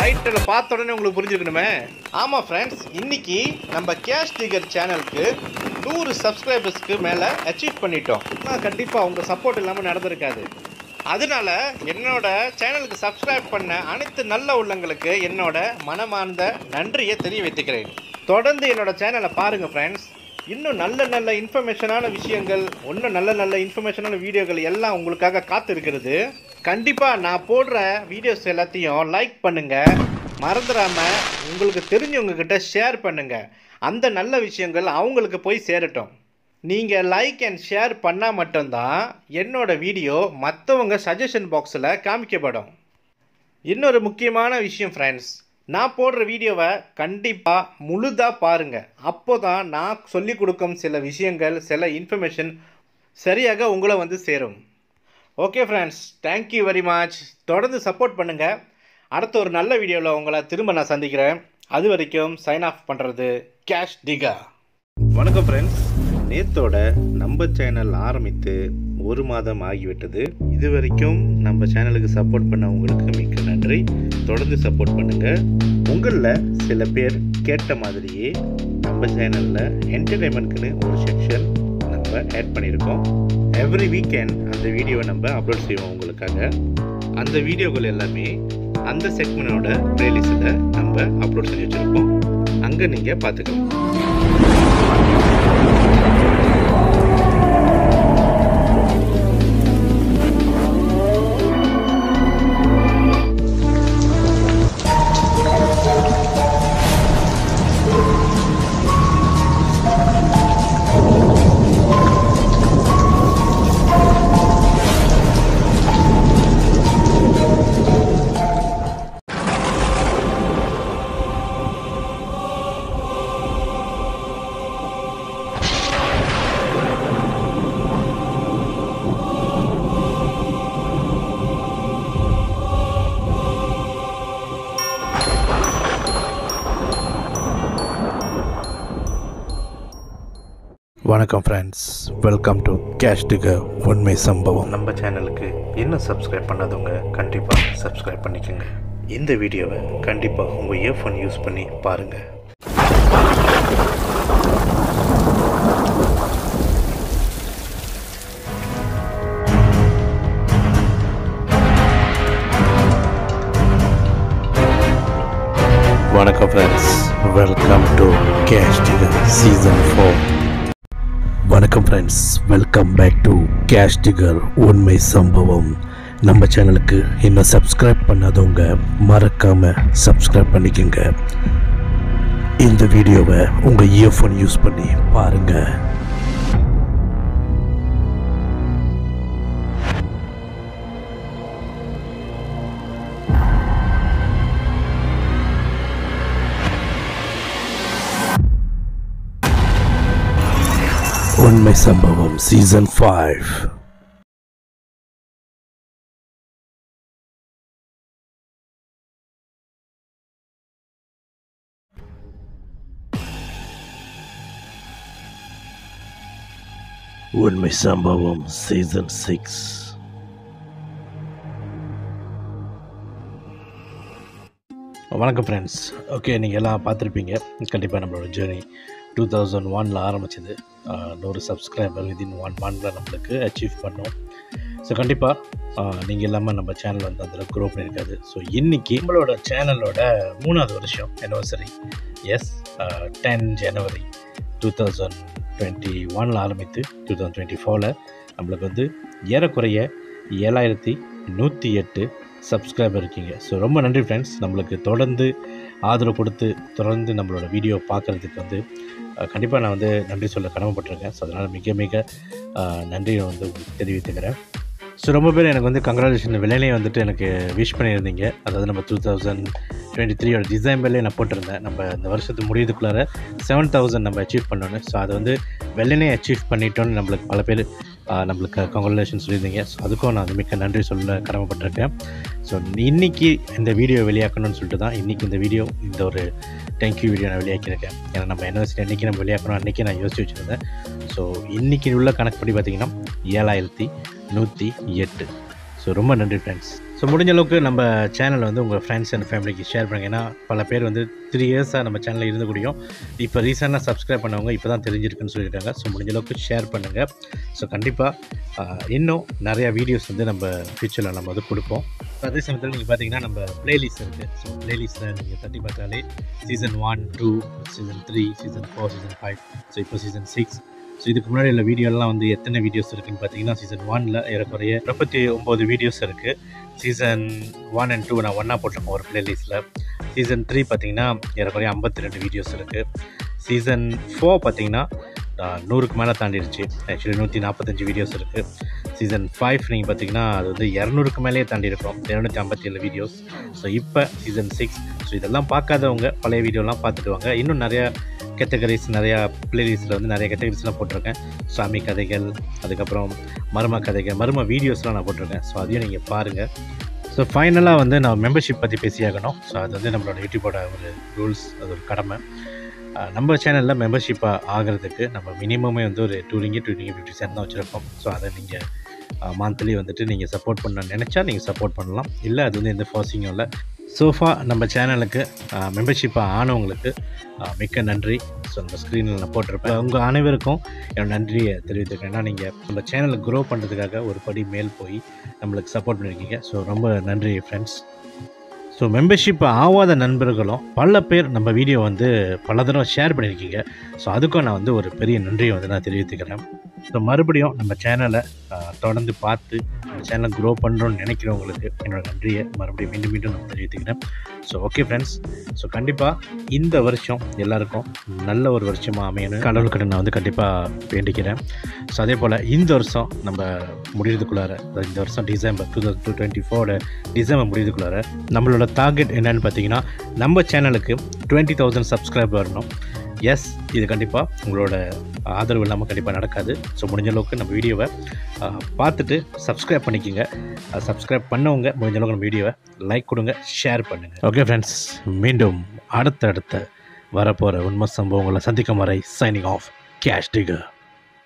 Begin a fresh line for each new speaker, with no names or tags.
title பார்த்த உடனே உங்களுக்கு புரிஞ்சிருக்கணுமே ஆமாம் ஃப்ரெண்ட்ஸ் இன்னைக்கு நம்ம கேஷ் டிகர் சேனலுக்கு நூறு சப்ஸ்கிரைபர்ஸ்க்கு மேலே அச்சீவ் பண்ணிட்டோம் ஆனால் கண்டிப்பாக உங்கள் சப்போர்ட் இல்லாமல் நடந்திருக்காது அதனால என்னோட சேனலுக்கு சப்ஸ்கிரைப் பண்ண அனைத்து நல்ல உள்ளங்களுக்கு என்னோட மனமார்ந்த நன்றியை தெரிய வைத்துக்கிறேன் தொடர்ந்து என்னோட சேனலை பாருங்கள் ஃப்ரெண்ட்ஸ் இன்னும் நல்ல நல்ல இன்ஃபர்மேஷனான விஷயங்கள் இன்னும் நல்ல நல்ல இன்ஃபர்மேஷனான வீடியோகள் எல்லாம் உங்களுக்காக காத்திருக்கிறது கண்டிப்பாக நான் போடுற வீடியோஸ் எல்லாத்தையும் லைக் பண்ணுங்கள் மறந்துடாமல் உங்களுக்கு தெரிஞ்சவங்க கிட்ட ஷேர் பண்ணுங்கள் அந்த நல்ல விஷயங்கள் அவங்களுக்கு போய் சேரட்டும் நீங்கள் லைக் அண்ட் ஷேர் பண்ணால் மட்டும்தான் என்னோட வீடியோ மற்றவங்க சஜஷன் பாக்ஸில் காமிக்கப்படும் இன்னொரு முக்கியமான விஷயம் ஃப்ரெண்ட்ஸ் நான் போடுற வீடியோவை கண்டிப்பாக முழுதாக பாருங்கள் அப்போ தான் நான் சொல்லிக் கொடுக்கும் சில விஷயங்கள் சில இன்ஃபர்மேஷன் சரியாக உங்களை வந்து சேரும் okay friends thank you very much தொடர்ந்து சப்போர்ட் பண்ணுங்கள் அடுத்த ஒரு நல்ல வீடியோவில் உங்களை திரும்ப நான் சந்திக்கிறேன் அது வரைக்கும் சைன் ஆஃப் பண்ணுறது கேஷ் டிகா வணக்கம் ஃப்ரெண்ட்ஸ் நேத்தோட நம்ம சேனல் ஆரம்பித்து ஒரு மாதம் ஆகிவிட்டது இது வரைக்கும் நம்ம சேனலுக்கு சப்போர்ட் பண்ண உங்களுக்கு மிக்க நன்றி தொடர்ந்து சப்போர்ட் பண்ணுங்க உங்களில் சில பேர் கேட்ட மாதிரியே நம்ம சேனலில் என்டர்டைன்மெண்ட்க்குன்னு ஒரு செக்ஷன் நம்ம ஆட் பண்ணியிருக்கோம் எவ்ரி வீக்கெண்ட் அந்த வீடியோவை நம்ம அப்லோட் செய்வோம் உங்களுக்காக அந்த வீடியோகள் எல்லாமே அந்த செக்மெண்டோட ப்ளேலிஸ்ட்டில் நம்ம அப்லோட் செஞ்சு வச்சுருக்கோம் அங்கே நீங்கள் பார்த்துக்கலாம் வணக்கம் friends welcome to case digger உண்மை சம்பவம் நம்ம சேனலுக்கு இன்னும் சப்ஸ்கிரைப் பண்ணாதவங்க கண்டிப்பாக சப்ஸ்கிரைப் பண்ணிக்கோங்க இந்த வீடியோவை கண்டிப்பாக உங்கள் இயர்ஃபோன் யூஸ் பண்ணி பாருங்கள் வணக்கம் friends welcome to case digger season four வணக்கம் friends welcome back to case digger உண்மை சம்பவம் நம்ம சேனலுக்கு இன்னும் சப்ஸ்கிரைப் பண்ணாதவங்க மறக்காமல் சப்ஸ்கிரைப் பண்ணிக்கோங்க இந்த வீடியோவை உங்கள் இயர்ஃபோன் யூஸ் பண்ணி பாருங்கள் உண்மை சம்பவம் சீசன் ஃபைவ் உண்மை சம்பவம் சீசன் சிக்ஸ் வணக்கம் ஃப்ரெண்ட்ஸ் ஓகே நீங்கள் எல்லாம் பார்த்துருப்பீங்க கண்டிப்பாக நம்மளோட ஜேர்னி டூ தௌசண்ட் ஒனில் ஆரம்பிச்சது ஆஹ், நூறு சப்ஸ்கிரைபர் விதின் ஒன் மந்தில் நம்மளுக்கு அச்சீவ் பண்ணோம் ஸோ கண்டிப்பாக நீங்கள் இல்லாமல் நம்ம சேனல் வந்து அதில் க்ரோ பண்ணியிருக்காது ஸோ இன்றைக்கி நம்மளோட சேனலோட மூணாவது வருஷம் anniversary yes ten January two thousand twenty ஒனில் ஆரம்பித்து டூ தௌசண்ட் டுவெண்ட்டி ஃபோரில் நம்மளுக்கு வந்து ஏறக்குறைய ஏழாயிரத்தி நூற்றி எட்டு சப்ஸ்கிரைபர் இருக்கீங்க ஸோ ரொம்ப நன்றி ஃப்ரெண்ட்ஸ் நம்மளுக்கு தொடர்ந்து ஆதரவு கொடுத்து தொடர்ந்து நம்மளோட வீடியோ பார்க்குறதுக்கு வந்து கண்டிப்பாக நான் வந்து நன்றி சொல்ல கடமைப்பட்டிருக்கேன் ஸோ அதனால் மிக மிக அஹ், நன்றியை வந்து உங்களுக்கு தெரிவித்துக்கிறேன் ஸோ ரொம்ப பேர் எனக்கு வந்து கங்க்ராச்சுலேஷன் வெள்ளையிலே வந்துட்டு எனக்கு விஷ் பண்ணியிருந்தீங்க அதாவது நம்ம டூ தௌசண்ட் டுவெண்ட்டி த்ரீயோட டிசம்பர்லேயே நான் போட்டிருந்தேன் நம்ம இந்த வருஷத்து முடியறதுக்குள்ளார செவன் தௌசண்ட் நம்ம அச்சீவ் பண்ணணும் ஸோ அதை வந்து வெள்ளனே அச்சீவ் பண்ணிட்டோன்னு நம்மளுக்கு பல பேர் ஆஹ், நம்மளுக்கு கங்க்ராச்சுலேஷன் சொல்லியிருந்தீங்க ஸோ அதுக்கும் நான் மிக்க நன்றி சொல்ல கடமைப்பட்டிருக்கேன் ஸோ இன்னைக்கு இந்த வீடியோ வெளியாக்கணும்னு சொல்லிட்டு தான் இன்றைக்கி இந்த வீடியோ இந்த ஒரு தேங்க்யூ வீடியோ நான் வெளியாக்கியிருக்கேன் ஏன்னா நம்ம யூனிவர்சிட்டி அன்றைக்கி நம்ம வெளியாக்கணும் அன்றைக்கி நான் யோசிச்சு வச்சுருந்தேன் ஸோ இன்றைக்கி உள்ள கணக்குப்படி பார்த்திங்கன்னா ஏழாயிரத்தி நூற்றி எட்டு ஸோ ரொம்ப நன்றி ஃப்ரெண்ட்ஸ் ஸோ முடிஞ்ச அளவுக்கு நம்ம சேனலை வந்து உங்கள் ஃப்ரெண்ட்ஸ் அண்ட் ஃபேமிலிக்கு ஷேர் பண்ணுங்க ஏன்னா பல பேர் வந்து த்ரீ இயர்ஸாக நம்ம சேனலில் இருந்து கூடியும் இப்போ ரீசெண்டாக சப்ஸ்கிரைப் பண்ணவங்க இப்போ தான் தெரிஞ்சிருக்குன்னு சொல்லியிருக்காங்க ஸோ முடிஞ்ச அளவுக்கு ஷேர் பண்ணுங்கள் ஸோ கண்டிப்பாக இன்னும் நிறையா வீடியோஸ் வந்து நம்ம ஃப்யூச்சரில் நம்ம வந்து கொடுப்போம் அதே சமயத்தில் நீங்கள் பார்த்தீங்கன்னா நம்ம பிளேலிஸ்ட் இருக்குது ஸோ பிளேலிஸ்ட்டில் நீங்கள் தட்டி பார்த்தாலே season one two season three season four season five so இப்போ சீசன் சிக்ஸ் ஸோ இதுக்கு முன்னாடி உள்ள வீடியோலாம் வந்து எத்தனை வீடியோஸ் இருக்குன்னு பார்த்தீங்கன்னா சீசன் ஒனில் ஏறக்குறைய முப்பத்தி ஒம்பது வீடியோஸ் இருக்குது சீசன் ஒன் அண்ட் டூ நான் ஒன்றா போட்டிருக்கேன் ஒரு பிளேலிஸ்ட்டில் சீசன் த்ரீ பார்த்தீங்கன்னா ஏறக்குறைய ஐம்பத்தி ரெண்டு வீடியோஸ் இருக்குது சீசன் ஃபோர் பார்த்தீங்கன்னா ஆஹ், நூறுக்கு மேலே தாண்டிடுச்சு ஆக்சுவலி நூற்றி நாற்பத்தஞ்சு வீடியோஸ் இருக்குது சீசன் ஃபைவ் நீங்கள் பார்த்தீங்கன்னா அது வந்து இரநூறுக்கு மேலேயே தாண்டி இருக்கும் இரநூத்தி ஐம்பத்தி ஏழு வீடியோஸ் ஸோ இப்போ சீசன் சிக்ஸ் ஸோ இதெல்லாம் பார்க்காதவங்க பழைய வீடியோலாம் பார்த்துட்டு வாங்க இன்னும் நிறையா கேட்டகரிஸ் நிறையா பிளேலிஸ்ட்டில் வந்து நிறைய கேட்டகரிஸ்லாம் போட்டிருக்கேன் சாமி கதைகள் அதுக்கப்புறம் மர்ம கதைகள் மர்ம வீடியோஸ்லாம் நான் போட்டிருக்கேன் ஸோ அதையும் நீங்கள் பாருங்கள் ஸோ ஃபைனலாக வந்து நான் மெம்பர்ஷிப் பற்றி பேசியாகணும் ஸோ அது வந்து நம்மளோட யூடியூபோட ஒரு ரூல்ஸ் அது ஒரு கடமை அஹ் நம்ம சேனலில் மெம்பர்ஷிப்பாக ஆகிறதுக்கு நம்ம மினிமமே வந்து ஒரு two ringgit two ringgit fifty cent தான் வச்சுருக்கோம் ஸோ அதை நீங்கள் மந்த்லி வந்துட்டு நீங்கள் சப்போர்ட் பண்ண நினச்சா நீங்கள் சப்போர்ட் பண்ணலாம் இல்லை அது வந்து எந்த ஃபோர்ஸிங்கும் இல்லை சோஃபா நம்ம சேனலுக்கு மெம்பர்ஷிப்பாக ஆனவங்களுக்கு அஹ், மிக்க நன்றி ஸோ நம்ம ஸ்க்ரீனில் நான் போட்டிருப்பேன் உங்கள் அனைவருக்கும் என்னோட நன்றியை தெரிவித்துக்கிறேன் ஏன்னா நீங்கள் நம்ம சேனலை க்ரோ பண்ணுறதுக்காக ஒரு படி மேல் போய் நம்மளுக்கு சப்போர்ட் பண்ணியிருக்கீங்க ஸோ ரொம்ப நன்றி ஃப்ரெண்ட்ஸ் ஸோ மெம்பர்ஷிப் ஆகாத நண்பர்களும் பல பேர் நம்ம வீடியோ வந்து பல தடவை ஷேர் பண்ணியிருக்கீங்க ஸோ அதுக்கும் நான் வந்து ஒரு பெரிய நன்றியை வந்து நான் தெரிவித்துக்கிறேன் ஸோ மறுபடியும் நம்ம சேனலை தொடர்ந்து பார்த்து நம்ம சேனலை க்ரோ பண்ணுறோன்னு நினைக்கிறவங்களுக்கு என்னோட நன்றியை மறுபடியும் மீண்டும் மீண்டும் நான் தெரிவித்துக்கிறேன் ஸோ ஓகே ஃப்ரெண்ட்ஸ் ஸோ கண்டிப்பாக இந்த வருஷம் எல்லாருக்கும் நல்ல ஒரு வருஷமாக அமையணும் கடவுள்கிட்ட நான் வந்து கண்டிப்பாக வேண்டிக்கிறேன் ஸோ அதே போல் இந்த வருஷம் நம்ம முடியறதுக்குள்ளார அதாவது இந்த வருஷம் December two thousand two twenty four December முடியறதுக்குள்ளார நம்மளோட டார்கெட் என்னன்னு பார்த்தீங்கன்னா நம்ம சேனலுக்கு டுவெண்ட்டி தௌசண்ட் சப்ஸ்கிரைபர் வரணும் எஸ் இது கண்டிப்பாக உங்களோட ஆதரவு இல்லாமல் கண்டிப்பாக நடக்காது ஸோ முடிஞ்ச அளவுக்கு நம்ம வீடியோவை அஹ், பார்த்துட்டு சப்ஸ்கிரைப் பண்ணிக்கோங்க சப்ஸ்கிரைப் பண்ணவங்க முடிஞ்ச அளவுக்கு நம்ம வீடியோவை லைக் கொடுங்க ஷேர் பண்ணுங்கள் ஓகே ஃப்ரெண்ட்ஸ் மீண்டும் அடுத்தடுத்த வரப்போகிற உண்மை சம்பவங்களை சந்திக்கும் வரை சைனிங் ஆஃப் கேஷ் டிகர்